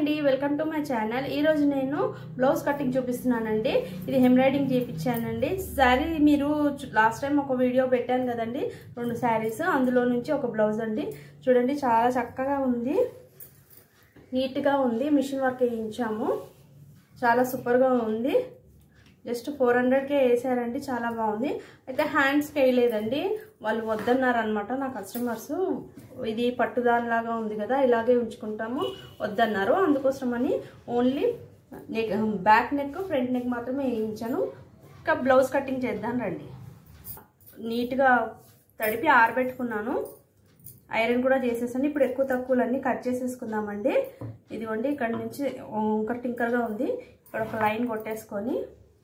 అండి welcome to my channel ఈరోజు నేను బ్లౌజ్ కటింగ్ చూపిస్తున్నానండి ఇది ఎంబ్రాయిడింగ్ చేయించానండి శారీ మీరు లాస్ట్ టైం ఒక వీడియో పెట్టాను కదండి రెండు శారీస్ అందులో నుంచి ఒక బ్లౌజ్ అండి చూడండి చాలా చక్కగా ఉంది నీట్గా ఉంది మిషన్ వర్క్ వేయించాము చాలా సూపర్గా ఉంది జస్ట్ ఫోర్ హండ్రెడ్కే వేసారండి చాలా బాగుంది అయితే హ్యాండ్స్కి వేయలేదండి వాళ్ళు వద్దన్నారు అనమాట నా కస్టమర్స్ ఇది పట్టుదానిలాగా ఉంది కదా ఇలాగే ఉంచుకుంటాము వద్దన్నారు అందుకోసమని only neck back neck front neck మాత్రమే వేయించాను ఇంకా బ్లౌజ్ కటింగ్ చేద్దాం రండి నీట్గా తడిపి ఆరబెట్టుకున్నాను ఐరన్ కూడా చేసేసాను ఇప్పుడు ఎక్కువ తక్కువలన్నీ కట్ చేసేసుకుందామండి ఇదిగోండి ఇక్కడ నుంచి వంకర టింకర్గా ఉంది ఇక్కడ ఒక లైన్ కొట్టేసుకొని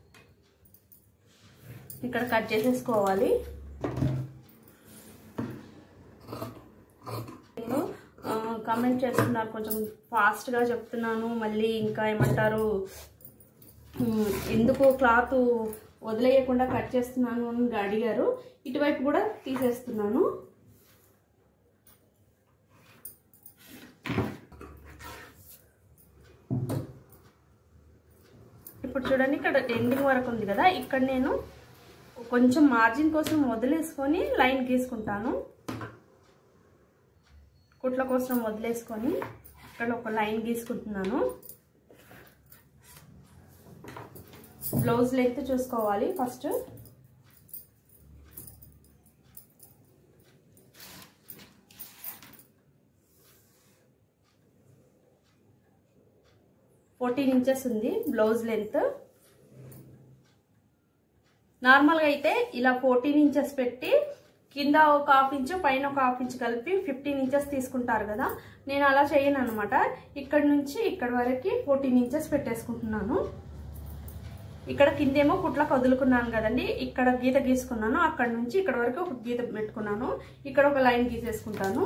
ఇక్కడ కట్ చేసేసుకోవాలి నేను కామెంట్ చేస్తున్నారు కొంచెం ఫాస్ట్గా చెప్తున్నాను మళ్ళీ ఇంకా ఏమంటారు ఎందుకు క్లాత్ వదిలేయకుండా కట్ చేస్తున్నాను అని అడిగారు ఇటువైపు కూడా తీసేస్తున్నాను ఇప్పుడు చూడండి ఇక్కడ ఎండింగ్ వరకు ఉంది కదా ఇక్కడ నేను కొంచెం మార్జిన్ కోసం వదిలేసుకొని లైన్ గీసుకుంటాను కుట్ల కోసం వదిలేసుకొని ఇక్కడ ఒక లైన్ గీసుకుంటున్నాను బ్లౌజ్ లెంత్ చూసుకోవాలి ఫస్ట్ ఫోర్టీన్ ఇంచెస్ ఉంది బ్లౌజ్ లెంత్ నార్మల్గా అయితే ఇలా ఫోర్టీన్ ఇంచెస్ పెట్టి కింద ఒక హాఫ్ ఇంచు పైన ఒక హాఫ్ ఇంచ్ కలిపి ఫిఫ్టీన్ ఇంచెస్ తీసుకుంటారు కదా నేను అలా చేయను అనమాట ఇక్కడ నుంచి ఇక్కడ వరకు ఫోర్టీన్ ఇంచెస్ పెట్టేసుకుంటున్నాను ఇక్కడ కిందేమో కుట్లకు వదులుకున్నాను కదండి ఇక్కడ గీత గీసుకున్నాను అక్కడ నుంచి ఇక్కడ వరకు ఒక గీత పెట్టుకున్నాను ఇక్కడ ఒక లైన్ గీసేసుకుంటాను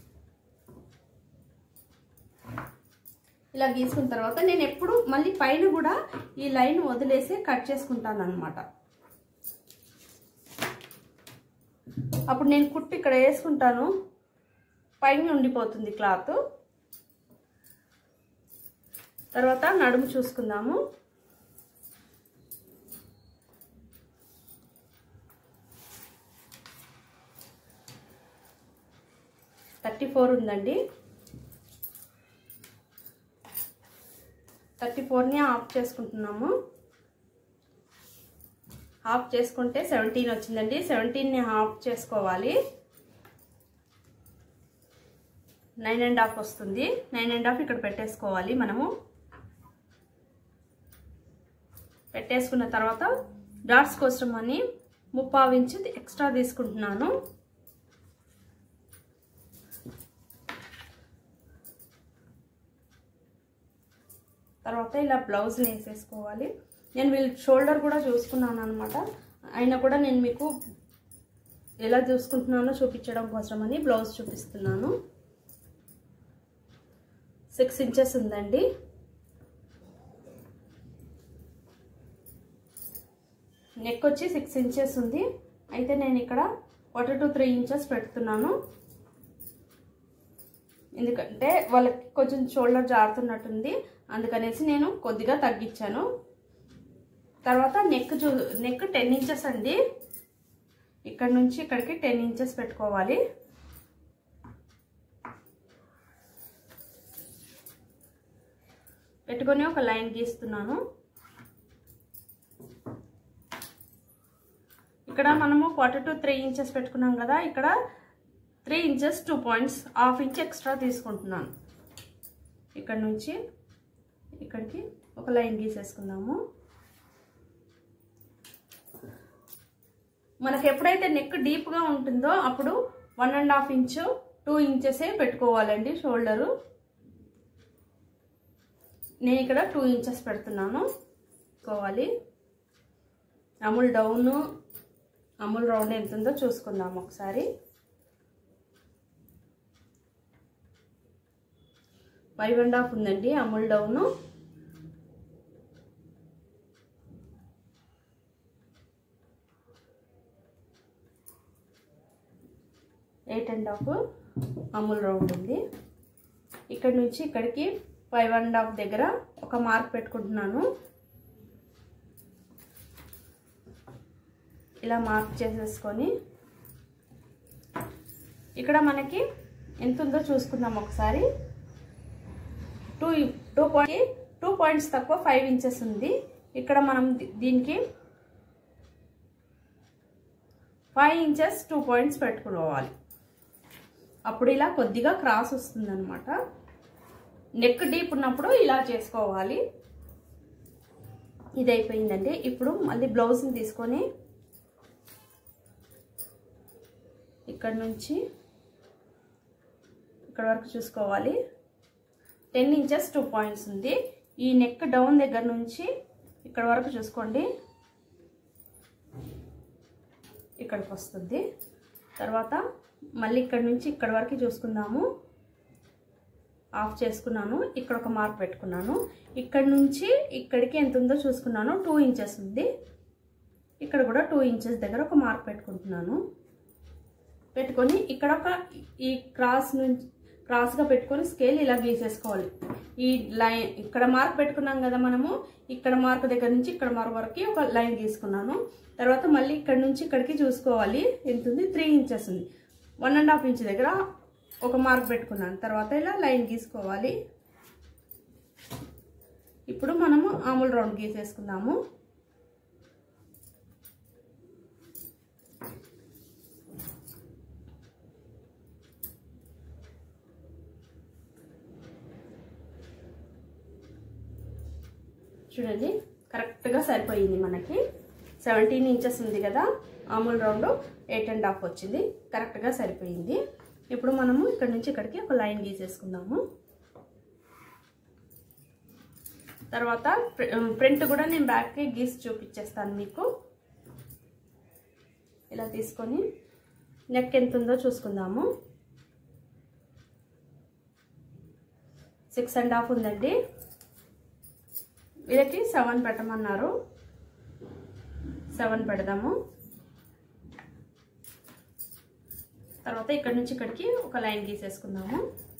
ఇలా గీసుకున్న తర్వాత నేను ఎప్పుడు మళ్ళీ పైన కూడా ఈ లైన్ వదిలేసి కట్ చేసుకుంటాను అనమాట అప్పుడు నేను కుట్టు ఇక్కడ వేసుకుంటాను పైన ఉండిపోతుంది క్లాత్ తర్వాత నడుము చూసుకుందాము థర్టీ ఫోర్ ఉందండి థర్టీ ఫోర్ని ఆఫ్ చేసుకుంటున్నాము హాఫ్ చేసుకుంటే సెవెంటీన్ వచ్చిందండి సెవెంటీన్ని హాఫ్ చేసుకోవాలి నైన్ అండ్ హాఫ్ వస్తుంది నైన్ అండ్ హాఫ్ ఇక్కడ పెట్టేసుకోవాలి మనము పెట్టేసుకున్న తర్వాత డాట్స్ కోసం అని ముప్పావు ఇంచు ఎక్స్ట్రా తీసుకుంటున్నాను తర్వాత ఇలా బ్లౌజ్ వేసేసుకోవాలి నేను వీళ్ళ షోల్డర్ కూడా చూసుకున్నాను అనమాట అయినా కూడా నేను మీకు ఎలా చూసుకుంటున్నానో చూపించడం కోసమని బ్లౌజ్ చూపిస్తున్నాను సిక్స్ ఇంచెస్ ఉందండి నెక్ వచ్చి సిక్స్ ఇంచెస్ ఉంది అయితే నేను ఇక్కడ ఫార్టీ టు త్రీ ఇంచెస్ పెడుతున్నాను ఎందుకంటే వాళ్ళకి కొంచెం షోల్డర్ జారుతున్నట్టుంది అందుకనేసి నేను కొద్దిగా తగ్గించాను తర్వాత నెక్ చూ నెక్ టెన్ ఇంచెస్ అండి ఇక్కడ నుంచి ఇక్కడికి టెన్ ఇంచెస్ పెట్టుకోవాలి పెట్టుకొని ఒక లైన్ గీస్తున్నాను ఇక్కడ మనము క్వార్టర్ టు త్రీ ఇంచెస్ పెట్టుకున్నాం కదా ఇక్కడ three inches two points half inch extra తీసుకుంటున్నాను ఇక్కడ నుంచి ఇక్కడికి ఒక లైన్ గీసేసుకుందాము మనకు ఎప్పుడైతే నెక్ డీప్గా ఉంటుందో అప్పుడు one and half inch two ఇంచెసే పెట్టుకోవాలండి షోల్డరు నేను ఇక్కడ టూ ఇంచెస్ పెడుతున్నాను పెట్టుకోవాలి అమూల్ డౌన్ అమూల్ రౌండ్ ఎంత ఉందో చూసుకుందాం ఒకసారి ఫైవ్ అండ్ హాఫ్ ఉందండి armhole down eight and half armhole round ఉంది ఇక్కడ నుంచి ఇక్కడికి ఫైవ్ అండ్ హాఫ్ దగ్గర ఒక మార్క్ పెట్టుకుంటున్నాను ఇలా మార్క్ చేసేసుకొని ఇక్కడ మనకి ఎంత ఉందో చూసుకుందాం ఒకసారి two two point two points తక్కువ ఫైవ్ ఇంచెస్ ఉంది ఇక్కడ మనం దీనికి ఫైవ్ ఇంచెస్ టూ పాయింట్స్ పెట్టుకోవాలి అప్పుడు ఇలా కొద్దిగా క్రాస్ వస్తుంది అనమాట నెక్ డీప్ ఉన్నప్పుడు ఇలా చేసుకోవాలి ఇది అయిపోయిందండి ఇప్పుడు మళ్ళీ బ్లౌజ్ని తీసుకొని ఇక్కడ నుంచి ఇక్కడ వరకు చూసుకోవాలి టెన్ ఇంచెస్ టూ పాయింట్స్ ఉంది ఈ నెక్ డౌన్ దగ్గర నుంచి ఇక్కడ వరకు చూసుకోండి ఇక్కడికి వస్తుంది తర్వాత మళ్ళీ ఇక్కడ నుంచి ఇక్కడ వరకు చూసుకుందాము ఆఫ్ చేసుకున్నాను ఇక్కడ ఒక మార్క్ పెట్టుకున్నాను ఇక్కడ నుంచి ఇక్కడికి ఎంత ఉందో చూసుకున్నాను టూ ఇంచెస్ ఉంది ఇక్కడ కూడా టూ ఇంచెస్ దగ్గర ఒక మార్క్ పెట్టుకుంటున్నాను పెట్టుకొని ఇక్కడ ఒక ఈ క్రాస్ నుంచి క్రాస్గా పెట్టుకొని స్కేల్ ఇలా గీసేసుకోవాలి ఈ లైన్ ఇక్కడ మార్క్ పెట్టుకున్నాం కదా మనము ఇక్కడ మార్క్ దగ్గర నుంచి ఇక్కడ మార్క్ వరకు ఒక లైన్ గీసుకున్నాను తర్వాత మళ్ళీ ఇక్కడ నుంచి ఇక్కడికి చూసుకోవాలి ఎంత ఉంది త్రీ ఇంచెస్ ఉంది వన్ అండ్ హాఫ్ ఇంచ్ దగ్గర ఒక మార్క్ పెట్టుకున్నాను తర్వాత ఇలా లైన్ గీసుకోవాలి ఇప్పుడు మనము ఆముల్ రౌండ్ గీసేసుకుందాము చూడండి కరెక్ట్గా సరిపోయింది మనకి సెవెంటీన్ ఇంచెస్ ఉంది కదా armhole round eight and half వచ్చింది కరెక్ట్గా సరిపోయింది ఇప్పుడు మనము ఇక్కడ నుంచి ఇక్కడికి ఒక లైన్ గీసేసుకుందాము తర్వాత ప్రింట్ కూడా నేను బ్యాక్కి గీసి చూపించేస్తాను మీకు ఇలా తీసుకొని నెక్ ఎంత ఉందో చూసుకుందాము సిక్స్ అండ్ హాఫ్ ఉందండి వీళ్ళకి సెవెన్ పెట్టమన్నారు సెవెన్ పెడదాము తర్వాత ఇక్కడ నుంచి ఇక్కడికి ఒక లైన్ గీసేసుకుందాము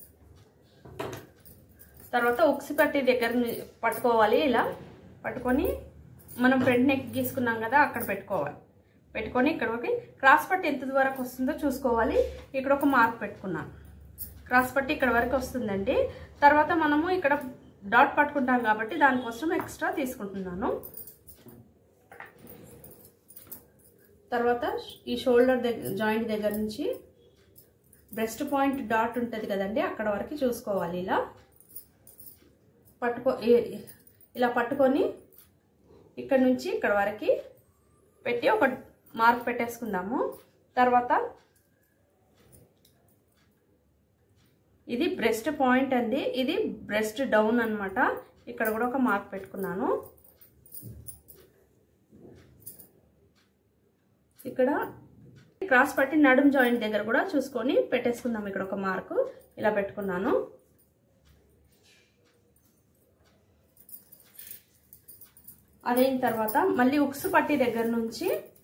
తర్వాత ఉక్సి పట్టి దగ్గర పట్టుకోవాలి ఇలా పట్టుకొని మనం ఫ్రంట్ నెక్ గీసుకున్నాం కదా అక్కడ పెట్టుకోవాలి పెట్టుకొని ఇక్కడ ఒక క్రాస్ పట్టి ఎంత వరకు వస్తుందో చూసుకోవాలి ఇక్కడ ఒక మార్క్ పెట్టుకున్నాను క్రాస్ పట్టి ఇక్కడ వరకు వస్తుందండి తర్వాత మనము ఇక్కడ డాట్ పట్టుకుంటాం కాబట్టి దానికోసం ఎక్స్ట్రా తీసుకుంటున్నాను తర్వాత ఈ షోల్డర్ దగ్గర జాయింట్ దగ్గర నుంచి బ్రెస్ట్ పాయింట్ డాట్ ఉంటుంది కదండి అక్కడ వరకు చూసుకోవాలి ఇలా పట్టుకో ఇలా పట్టుకొని ఇక్కడ నుంచి ఇక్కడ వరకు పెట్టి ఒక మార్క్ పెట్టేసుకుందాము తర్వాత ఇది బ్రెస్ట్ పాయింట్ అండి ఇది బ్రెస్ట్ డౌన్ అనమాట ఇక్కడ కూడా ఒక మార్క్ పెట్టుకున్నాను ఇక్కడ క్రాస్ పట్టి నడుం జాయింట్ దగ్గర కూడా చూసుకొని పెట్టేసుకుందాం ఇక్కడ ఒక మార్కు ఇలా పెట్టుకున్నాను అదైన తర్వాత మళ్ళీ ఉక్స్ పట్టి దగ్గర నుంచి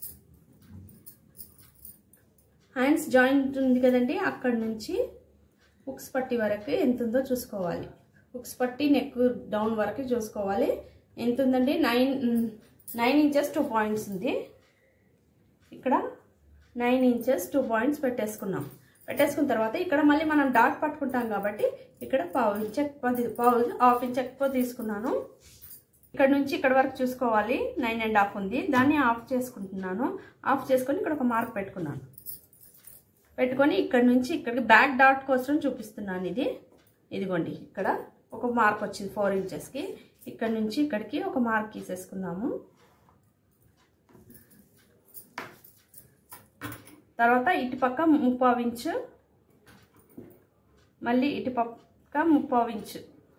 హ్యాండ్స్ జాయింట్ ఉంది కదండి అక్కడ నుంచి ఉక్స్ పట్టి వరకు ఎంత ఉందో చూసుకోవాలి ఉక్స్ పట్టి నెక్ డౌన్ వరకు చూసుకోవాలి ఎంత ఉందండి nine nine inches two points ఉంది ఇక్కడ నైన్ ఇంచెస్ టూ పాయింట్స్ పెట్టేసుకున్నాం పెట్టేసుకున్న తర్వాత ఇక్కడ మళ్ళీ మనం డాట్ పట్టుకుంటాం కాబట్టి ఇక్కడ పావు ఇంచ్ ఎక్కువ పావు హాఫ్ ఇంచ్ ఎక్కువ తీసుకున్నాను ఇక్కడ నుంచి ఇక్కడ వరకు చూసుకోవాలి నైన్ అండ్ హాఫ్ ఉంది దాన్ని ఆఫ్ చేసుకుంటున్నాను ఆఫ్ చేసుకొని ఇక్కడ ఒక మార్క్ పెట్టుకున్నాను పెట్టుకొని ఇక్కడ నుంచి ఇక్కడికి బ్యాక్ డాట్ కోసం చూపిస్తున్నాను ఇది ఇదిగోండి ఇక్కడ ఒక మార్క్ వచ్చింది ఫోర్ ఇంచెస్కి ఇక్కడ నుంచి ఇక్కడికి ఒక మార్క్ తీసేసుకుందాము తర్వాత ఇటు పక్క ముప్పావు ఇంచు మళ్ళీ ఇటు పక్క ముప్పావు ఇంచు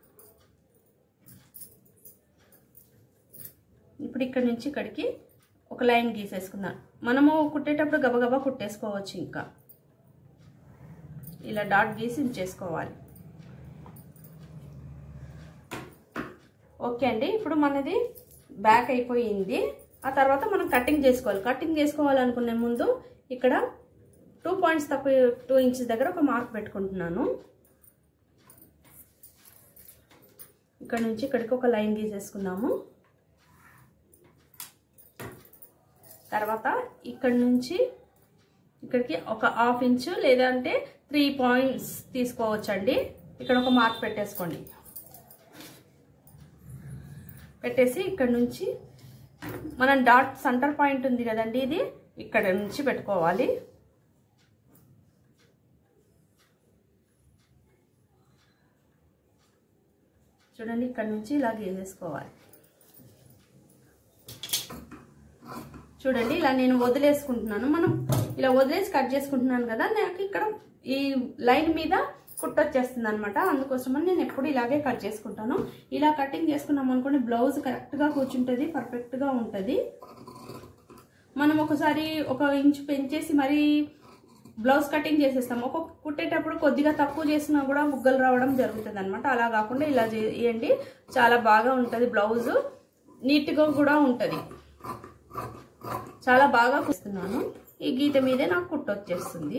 ఇప్పుడు ఇక్కడ నుంచి ఇక్కడికి ఒక లైన్ గీసేసుకున్నాను మనము కుట్టేటప్పుడు గబగబా కుట్టేసుకోవచ్చు ఇంకా ఇలా డాట్ గీసి ఉంచేసుకోవాలి ఓకే అండి ఇప్పుడు మనది బ్యాక్ అయిపోయింది ఆ తర్వాత మనం కటింగ్ చేసుకోవాలి కటింగ్ చేసుకోవాలనుకునే ముందు ఇక్కడ టూ పాయింట్స్ తక్కువ టూ ఇంచెస్ దగ్గర ఒక మార్క్ పెట్టుకుంటున్నాను ఇక్కడ నుంచి ఇక్కడికి ఒక లైన్ గీసేసుకుందాము తర్వాత ఇక్కడ నుంచి ఇక్కడికి ఒక హాఫ్ ఇంచు లేదంటే త్రీ పాయింట్స్ తీసుకోవచ్చండి ఇక్కడ ఒక మార్క్ పెట్టేసుకోండి పెట్టేసి ఇక్కడ నుంచి మనం డాట్ సెంటర్ పాయింట్ ఉంది కదండి ఇది ఇక్కడ నుంచి పెట్టుకోవాలి చూడండి ఇక్కడ నుంచి ఇలా గీసేసుకోవాలి చూడండి ఇలా నేను వదిలేసుకుంటున్నాను మనం ఇలా వదిలేసి కట్ చేసుకుంటున్నాను కదా నాకు ఇక్కడ ఈ లైన్ మీద కుట్టొచ్చేస్తుంది అనమాట అందుకోసమని నేను ఎప్పుడు ఇలాగే కట్ చేసుకుంటాను ఇలా కటింగ్ చేసుకున్నాం అనుకోండి బ్లౌజ్ కరెక్ట్గా కూర్చుంటుంది పర్ఫెక్ట్గా ఉంటుంది మనం ఒకసారి ఒక ఇంచు పెంచేసి మరి బ్లౌజ్ కటింగ్ చేసేస్తాం ఒక కుట్టేటప్పుడు కొద్దిగా తక్కువ చేసినా కూడా బుగ్గలు రావడం జరుగుతుంది అనమాట అలా కాకుండా ఇలా చేయండి చాలా బాగా ఉంటుంది బ్లౌజ్ నీట్గా కూడా ఉంటుంది చాలా బాగా కుస్తున్నాను ఈ గీత మీదే నాకు కుట్టు వచ్చేస్తుంది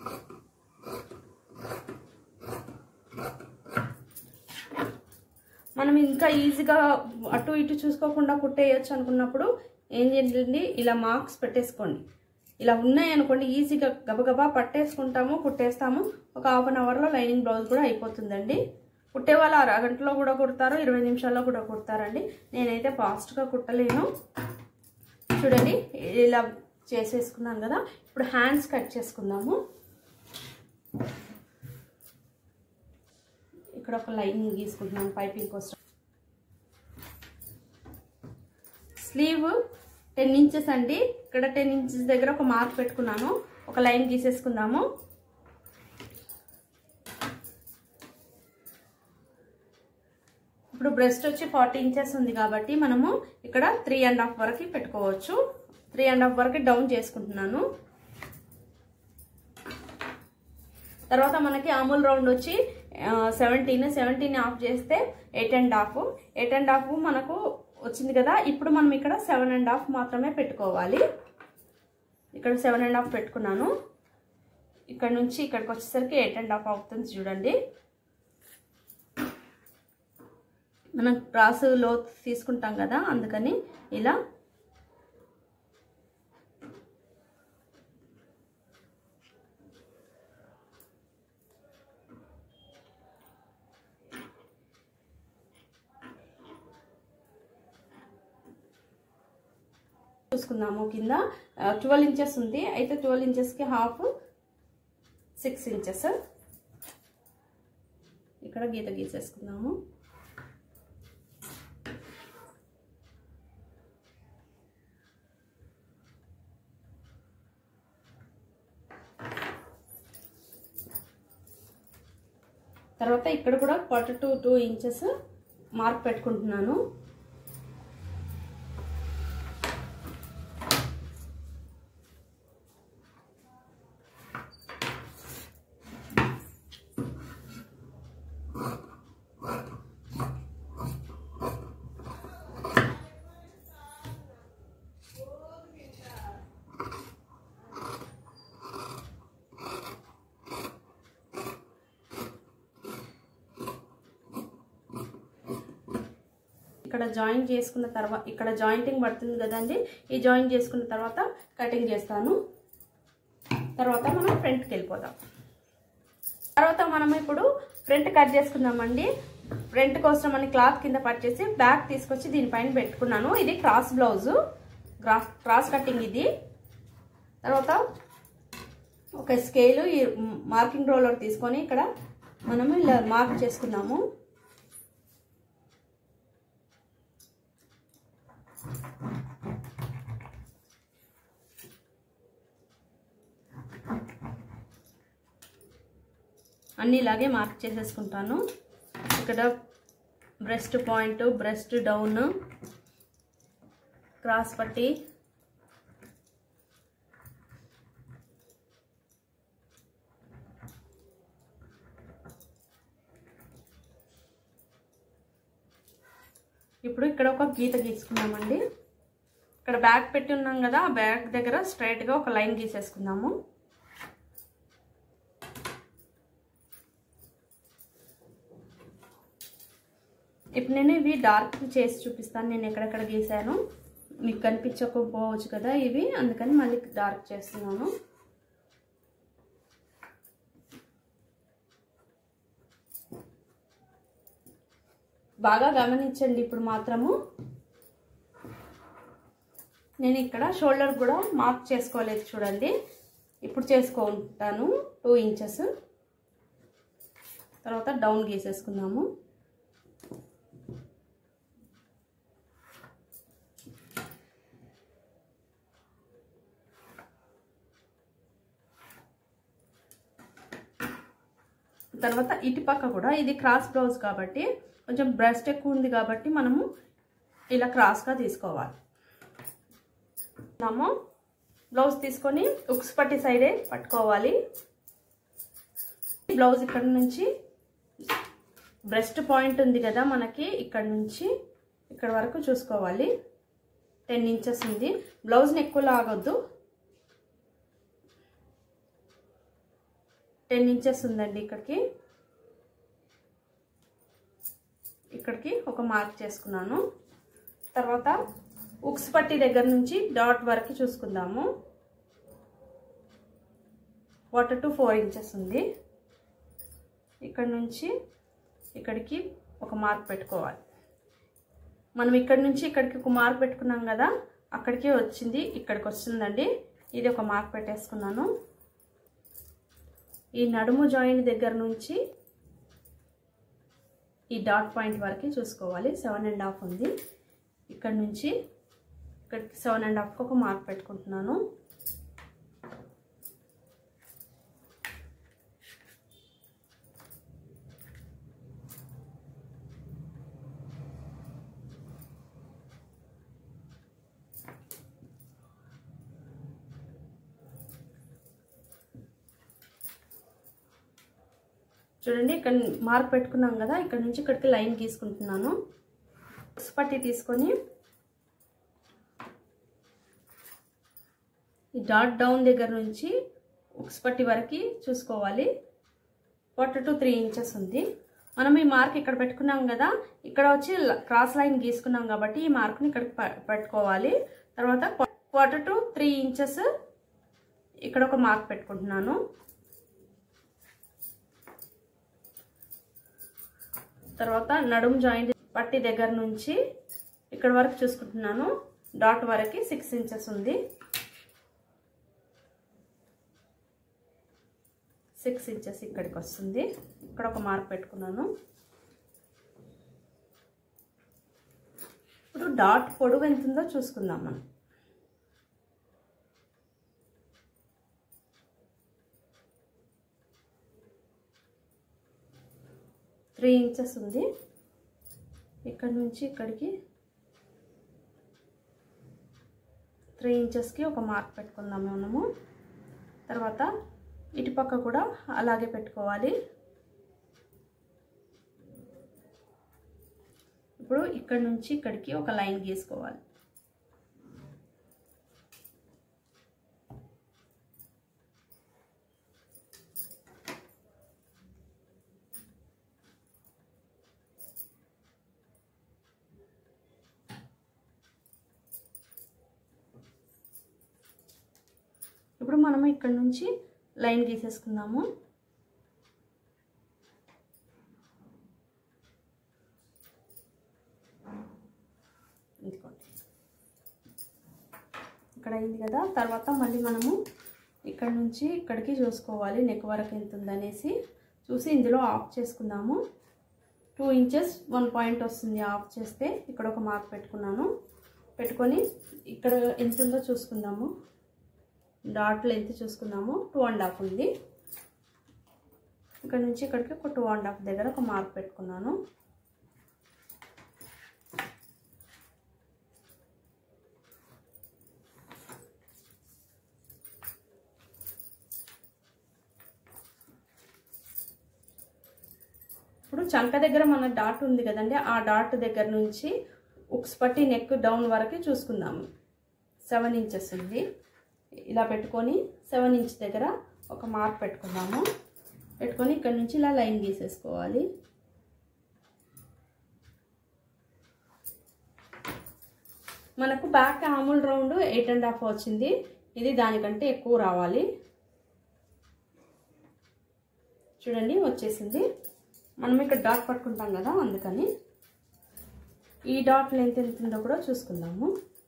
మనం ఇంకా ఈజీగా అటు ఇటు చూసుకోకుండా కుట్టేయచ్చు అనుకున్నప్పుడు ఏం చేయండి ఇలా మార్క్స్ పెట్టేసుకోండి ఇలా ఉన్నాయి అనుకోండి ఈజీగా గబగబా పట్టేసుకుంటాము కుట్టేస్తాము ఒక హాఫ్ అన్ అవర్లో లైనింగ్ బ్లౌజ్ కూడా అయిపోతుందండి కుట్టే వాళ్ళు అరగంటలో కూడా కుడతారు ఇరవై నిమిషాల్లో కూడా కుడతారండి నేనైతే ఫాస్ట్గా కుట్టలేను చూడండి ఇలా చేసేసుకున్నాను కదా ఇప్పుడు హ్యాండ్స్ కట్ చేసుకుందాము ఇక్కడ ఒక లైన్ గీసుకుంటున్నాను పైపింగ్ కోసం స్లీవ్ టెన్ ఇంచెస్ అండి ఇక్కడ టెన్ ఇంచెస్ దగ్గర ఒక మార్క్ పెట్టుకున్నాను ఒక లైన్ గీసేసుకుందాము ఇప్పుడు బ్రెస్ట్ వచ్చి ఫార్టీ ఇంచెస్ ఉంది కాబట్టి మనము ఇక్కడ త్రీ అండ్ హాఫ్ వరకు పెట్టుకోవచ్చు త్రీ అండ్ హాఫ్ వరకు డౌన్ చేసుకుంటున్నాను తర్వాత మనకి అమూల్ రౌండ్ వచ్చి సెవెంటీన్ సెవెంటీన్ ఆఫ్ చేస్తే eight and half eight and half మనకు వచ్చింది కదా ఇప్పుడు మనం ఇక్కడ సెవెన్ అండ్ హాఫ్ మాత్రమే పెట్టుకోవాలి ఇక్కడ సెవెన్ అండ్ హాఫ్ పెట్టుకున్నాను ఇక్కడ నుంచి ఇక్కడికి వచ్చేసరికి ఎయిట్ అండ్ హాఫ్ అవుతుంది చూడండి మనం క్రాస్ లో తీసుకుంటాం కదా అందుకని ఇలా చూసుకుందాము కింద ట్వెల్వ్ ఇంచెస్ ఉంది అయితే ట్వెల్వ్ ఇంచెస్కి హాఫ్ సిక్స్ ఇంచెస్ ఇక్కడ గీత గీసేసుకుందాము తర్వాత ఇక్కడ కూడా quarter to two inches mark పెట్టుకుంటున్నాను ఇక్కడ జాయిన్ చేసుకున్న తర్వాత ఇక్కడ జాయింటింగ్ పడుతుంది కదండి ఈ జాయిన్ చేసుకున్న తర్వాత కటింగ్ చేస్తాను తర్వాత మనం ఫ్రంట్కి వెళ్ళిపోదాం తర్వాత మనం ఇప్పుడు ఫ్రంట్ కట్ చేసుకుందామండి ఫ్రంట్ కోసం అని క్లాత్ కింద పట్ చేసి బ్యాక్ తీసుకొచ్చి దీనిపైన పెట్టుకున్నాను ఇది cross blouse cross cross cutting ఇది తర్వాత ఒక స్కేలు ఈ మార్కింగ్ రోలర్ తీసుకొని ఇక్కడ మనము ఇలా మార్క్ చేసుకున్నాము అన్నీ ఇలాగే మార్క్ చేసేసుకుంటాను ఇక్కడ breast point breast down cross పట్టి ఇప్పుడు ఇక్కడ ఒక గీత గీసుకున్నామండి ఇక్కడ బ్యాగ్ పెట్టి ఉన్నాం కదా ఆ బ్యాగ్ దగ్గర స్ట్రైట్గా ఒక లైన్ గీసేసుకుందాము ఇప్పుడు నేను ఇవి డార్క్ చేసి చూపిస్తాను నేను ఎక్కడెక్కడ గీసాను మీకు కనిపించకపోవచ్చు కదా ఇవి అందుకని మళ్ళీ డార్క్ చేస్తున్నాను బాగా గమనించండి ఇప్పుడు మాత్రము నేను ఇక్కడ షోల్డర్ కూడా మార్క్ చేసుకోలేదు చూడండి ఇప్పుడు చేసుకుంటాను టూ ఇంచెస్ తర్వాత డౌన్ గీసేసుకుందాము తర్వాత ఇటు పక్క కూడా ఇది క్రాస్ బ్లౌజ్ కాబట్టి కొంచెం బ్రెస్ట్ ఎక్కువ ఉంది కాబట్టి మనము ఇలా క్రాస్గా తీసుకోవాలి మనము బ్లౌజ్ తీసుకొని ఉక్స్ పట్టి సైడే పట్టుకోవాలి బ్లౌజ్ ఇక్కడ నుంచి బ్రెస్ట్ పాయింట్ ఉంది కదా మనకి ఇక్కడ నుంచి ఇక్కడ వరకు చూసుకోవాలి టెన్ ఇంచెస్ ఉంది బ్లౌజ్ని ఎక్కువ లాగొద్దు టెన్ ఇంచెస్ ఉందండి ఇక్కడికి ఇక్కడికి ఒక మార్క్ చేసుకున్నాను తర్వాత ఉక్స్ పట్టి దగ్గర నుంచి డాట్ వరకు చూసుకుందాము వాటర్ టు ఫోర్ ఇంచెస్ ఉంది ఇక్కడ నుంచి ఇక్కడికి ఒక మార్క్ పెట్టుకోవాలి మనం ఇక్కడ నుంచి ఇక్కడికి ఒక మార్క్ పెట్టుకున్నాం కదా అక్కడికి వచ్చింది ఇక్కడికి వస్తుందండి ఇది ఒక మార్క్ పెట్టేసుకున్నాను ఈ నడుము జాయింట్ దగ్గర నుంచి ఈ డాట్ పాయింట్ వరకు చూసుకోవాలి సెవెన్ అండ్ హాఫ్ ఉంది ఇక్కడ నుంచి ఇక్కడికి సెవెన్ అండ్ హాఫ్కి ఒక మార్క్ పెట్టుకుంటున్నాను చూడండి ఇక్కడ మార్క్ పెట్టుకున్నాం కదా ఇక్కడ నుంచి ఇక్కడికి లైన్ గీసుకుంటున్నాను పట్టి తీసుకొని ఈ డాట్ డౌన్ దగ్గర నుంచి ఉక్స్ పట్టి వరకు చూసుకోవాలి ఫార్టీ టు త్రీ ఇంచెస్ ఉంది మనం ఈ మార్క్ ఇక్కడ పెట్టుకున్నాం కదా ఇక్కడ వచ్చి క్రాస్ లైన్ గీసుకున్నాం కాబట్టి ఈ మార్క్ని ఇక్కడికి పెట్టుకోవాలి తర్వాత క్వార్టర్ టు త్రీ ఇంచెస్ ఇక్కడ ఒక మార్క్ పెట్టుకుంటున్నాను తర్వాత నడుము జాయింట్ పట్టి దగ్గర నుంచి ఇక్కడ వరకు చూసుకుంటున్నాను డాట్ వరకు సిక్స్ ఇంచెస్ ఉంది సిక్స్ ఇంచెస్ ఇక్కడికి వస్తుంది ఇక్కడ ఒక మార్క్ పెట్టుకున్నాను ఇప్పుడు డాట్ పొడవు ఎంత ఉందో చూసుకుందాం మనం త్రీ ఇంచెస్ ఉంది ఇక్కడ నుంచి ఇక్కడికి త్రీ ఇంచెస్కి ఒక మార్క్ పెట్టుకుందాం మనము తర్వాత ఇటుపక్క కూడా అలాగే పెట్టుకోవాలి ఇప్పుడు ఇక్కడ నుంచి ఇక్కడికి ఒక లైన్ గీసుకోవాలి ఇప్పుడు మనము ఇక్కడ నుంచి లైన్ గీసేసుకుందాము ఇక్కడ అయింది కదా తర్వాత మళ్ళీ మనము ఇక్కడ నుంచి ఇక్కడికి చూసుకోవాలి నెక్ వరకు ఎంత ఉందనేసి చూసి ఇందులో ఆఫ్ చేసుకుందాము టూ ఇంచెస్ వన్ పాయింట్ వస్తుంది ఆఫ్ చేస్తే ఇక్కడ ఒక మార్క్ పెట్టుకున్నాను పెట్టుకొని ఇక్కడ ఎంత ఉందో చూసుకుందాము డాట్ లెంత్ చూసుకుందాము టూ అండ్ హాఫ్ ఉంది ఇక్కడ నుంచి ఇక్కడికి ఒక టూ అండ్ హాఫ్ దగ్గర ఒక మార్క్ పెట్టుకున్నాను ఇప్పుడు చంక దగ్గర మన డాట్ ఉంది కదండి ఆ డాట్ దగ్గర నుంచి ఉక్స్ పట్టి నెక్ డౌన్ వరకు చూసుకుందాము సెవెన్ ఇంచెస్ ఉంది ఇలా పెట్టుకొని సెవెన్ ఇంచ్ దగ్గర ఒక మార్క్ పెట్టుకుందాము పెట్టుకొని ఇక్కడ నుంచి ఇలా లైన్ గీసేసుకోవాలి మనకు back armhole round eight and half వచ్చింది ఇది దానికంటే ఎక్కువ రావాలి చూడండి వచ్చేసింది మనం ఇక్కడ డాట్ పట్టుకుంటాం కదా అందుకని ఈ డాట్ లెంత్ ఎంత ఉందో కూడా చూసుకుందాము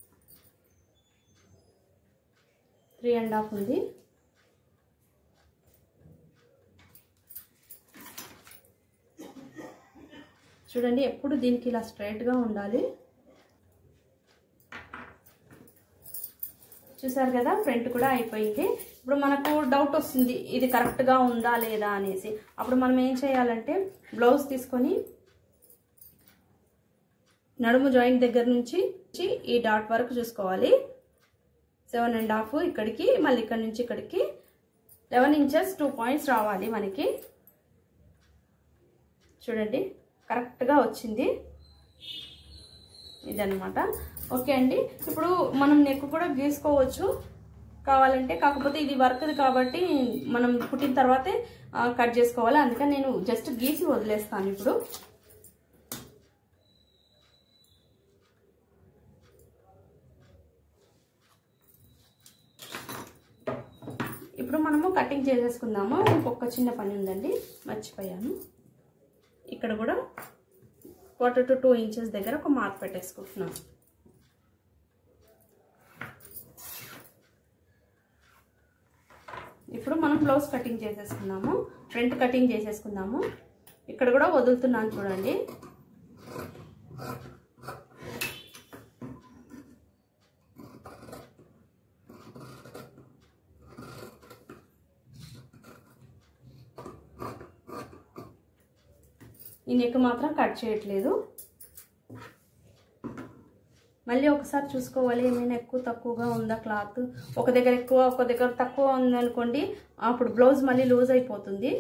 త్రీ అండ్ హాఫ్ ఉంది చూడండి ఎప్పుడు దీనికి ఇలా స్ట్రైట్గా ఉండాలి చూసారు కదా ఫ్రంట్ కూడా అయిపోయింది ఇప్పుడు మనకు డౌట్ వస్తుంది ఇది కరెక్ట్గా ఉందా లేదా అనేసి అప్పుడు మనం ఏం చేయాలంటే బ్లౌజ్ తీసుకొని నడుము జాయింట్ దగ్గర నుంచి ఈ డాట్ వరకు చూసుకోవాలి సెవెన్ అండ్ హాఫ్ ఇక్కడికి మళ్ళీ ఇక్కడ నుంచి ఇక్కడికి లెవెన్ ఇంచెస్ టూ పాయింట్స్ రావాలి మనకి చూడండి కరెక్ట్గా వచ్చింది ఇదనమాట ఓకే అండి ఇప్పుడు మనం నెక్ కూడా గీసుకోవచ్చు కావాలంటే కాకపోతే ఇది వర్క్ది కాబట్టి మనం పుట్టిన తర్వాతే కట్ చేసుకోవాలి అందుకని నేను జస్ట్ గీసి వదిలేస్తాను ఇప్పుడు ఇప్పుడు మనము కటింగ్ చేసేసుకుందాము ఇంకొక చిన్న పని ఉందండి మర్చిపోయాను ఇక్కడ కూడా క్వార్టర్ టు టూ ఇంచెస్ దగ్గర ఒక మార్క్ పెట్టేసుకుంటున్నాను ఇప్పుడు మనం బ్లౌజ్ కటింగ్ చేసేసుకుందాము ఫ్రంట్ కటింగ్ చేసేసుకుందాము ఇక్కడ కూడా వదులుతున్నాను చూడండి ఈ నెక్ మాత్రం కట్ చేయట్లేదు మళ్ళీ ఒకసారి చూసుకోవాలి ఏమైనా ఎక్కువ తక్కువగా ఉందా క్లాత్ ఒక దగ్గర ఎక్కువ ఒక దగ్గర తక్కువ ఉందనుకోండి అప్పుడు బ్లౌజ్ మళ్ళీ లూజ్ అయిపోతుంది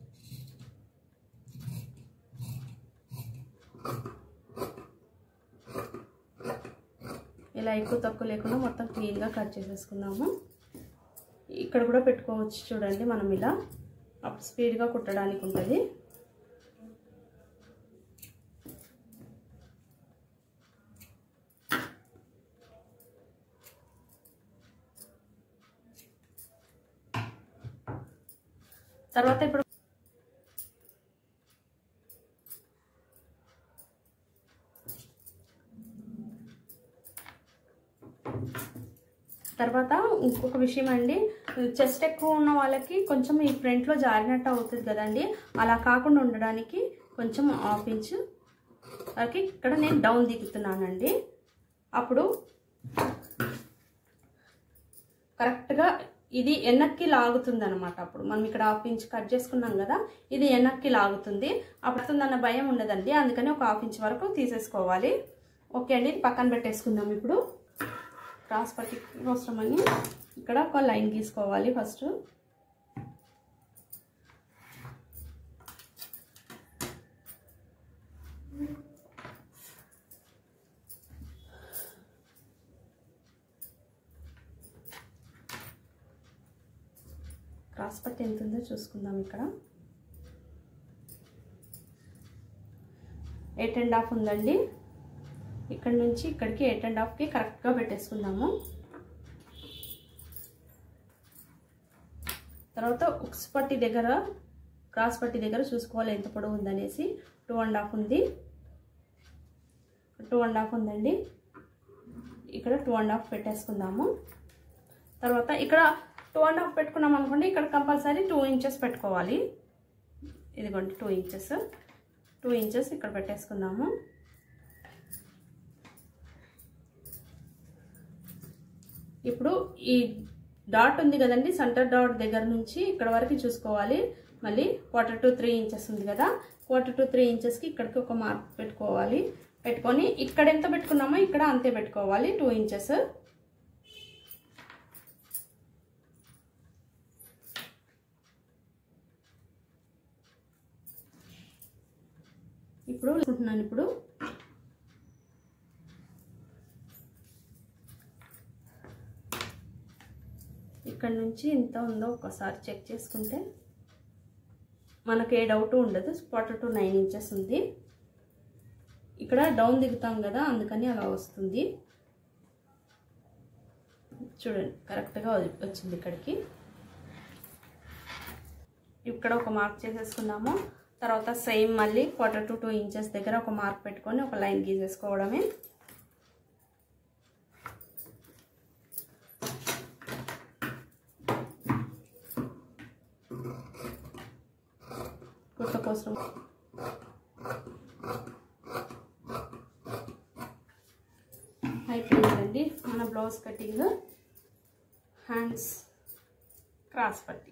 ఇలా ఎక్కువ తక్కువ లేకుండా మొత్తం క్లీన్గా కట్ చేసేసుకుందాము ఇక్కడ కూడా పెట్టుకోవచ్చు చూడండి మనం ఇలా అప్పుడు స్పీడ్గా కుట్టడానికి ఉంటుంది తర్వాత ఇప్పుడు తర్వాత ఇంకొక విషయం అండి చెస్ట్ ఎక్కువ ఉన్న వాళ్ళకి కొంచెం ఈ ఫ్రంట్లో జారినట్టు అవుతుంది కదండి అలా కాకుండా ఉండడానికి కొంచెం హాఫ్ ఇంచ్ వరకు ఇక్కడ నేను డౌన్ దిగుతున్నానండి అప్పుడు కరెక్ట్గా ఇది వెనక్కి లాగుతుంది అనమాట అప్పుడు మనం ఇక్కడ హాఫ్ ఇంచ్ కట్ చేసుకున్నాం కదా ఇది వెనక్కి లాగుతుంది అప్పుడు అన్న భయం ఉండదండి అందుకని ఒక హాఫ్ ఇంచ్ వరకు తీసేసుకోవాలి ఓకే అండి పక్కన పెట్టేసుకుందాం ఇప్పుడు క్రాస్ పట్టి అవసరమని ఇక్కడ ఒక లైన్ గీసుకోవాలి ఫస్ట్ క్రాస్ పట్టి ఎంత ఉందో చూసుకుందాం ఇక్కడ ఎయిట్ అండ్ హాఫ్ ఉందండి ఇక్కడ నుంచి ఇక్కడికి ఎయిట్ అండ్ హాఫ్కి కరెక్ట్గా పెట్టేసుకుందాము తర్వాత ఉక్స్ పట్టి దగ్గర క్రాస్ పట్టి దగ్గర చూసుకోవాలి ఎంత పొడవు ఉందనేసి టూ అండ్ హాఫ్ ఉంది టూ అండ్ హాఫ్ ఉందండి ఇక్కడ టూ అండ్ హాఫ్ పెట్టేసుకుందాము తర్వాత ఇక్కడ టూ అండ్ హాఫ్ పెట్టుకున్నాం అనుకోండి ఇక్కడ కంపల్సరీ టూ ఇంచెస్ పెట్టుకోవాలి ఇదిగోండి టూ ఇంచెస్ టూ ఇంచెస్ ఇక్కడ పెట్టేసుకుందాము ఇప్పుడు ఈ డాట్ ఉంది కదండి సెంటర్ డాట్ దగ్గర నుంచి ఇక్కడ వరకు చూసుకోవాలి మళ్ళీ క్వార్టర్ టు త్రీ ఇంచెస్ ఉంది కదా క్వార్టర్ టు త్రీ ఇంచెస్కి ఇక్కడికి ఒక మార్క్ పెట్టుకోవాలి పెట్టుకొని ఇక్కడ ఎంత పెట్టుకున్నామో ఇక్కడ అంతే పెట్టుకోవాలి టూ ఇంచెస్ ఇప్పుడు అనుకుంటున్నాను ఇప్పుడు ఇక్కడ నుంచి ఎంత ఉందో ఒకసారి చెక్ చేసుకుంటే మనకు ఏ డౌట్ ఉండదు క్వార్టర్ టు నైన్ ఇంచెస్ ఉంది ఇక్కడ డౌన్ దిగుతాం కదా అందుకని అలా వస్తుంది చూడండి కరెక్ట్గా వచ్చింది ఇక్కడికి ఇక్కడ ఒక మార్క్ చేసేసుకున్నాము తర్వాత సేమ్ మళ్ళీ క్వార్టర్ టు టూ ఇంచెస్ దగ్గర ఒక మార్క్ పెట్టుకొని ఒక లైన్ గీసేసుకోవడమే కుట్ట కోసం అయిపోయిందండి మన బ్లౌజ్ కటింగ్ హ్యాండ్స్ క్రాస్ పట్టి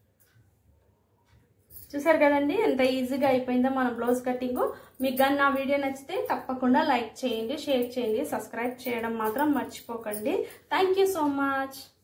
చూసారు కదండి ఎంత ఈజీగా అయిపోయిందో మన బ్లౌజ్ కటింగ్ మీకు కానీ నా వీడియో నచ్చితే తప్పకుండా లైక్ చేయండి షేర్ చేయండి సబ్స్క్రైబ్ చేయడం మాత్రం మర్చిపోకండి థ్యాంక్ సో మచ్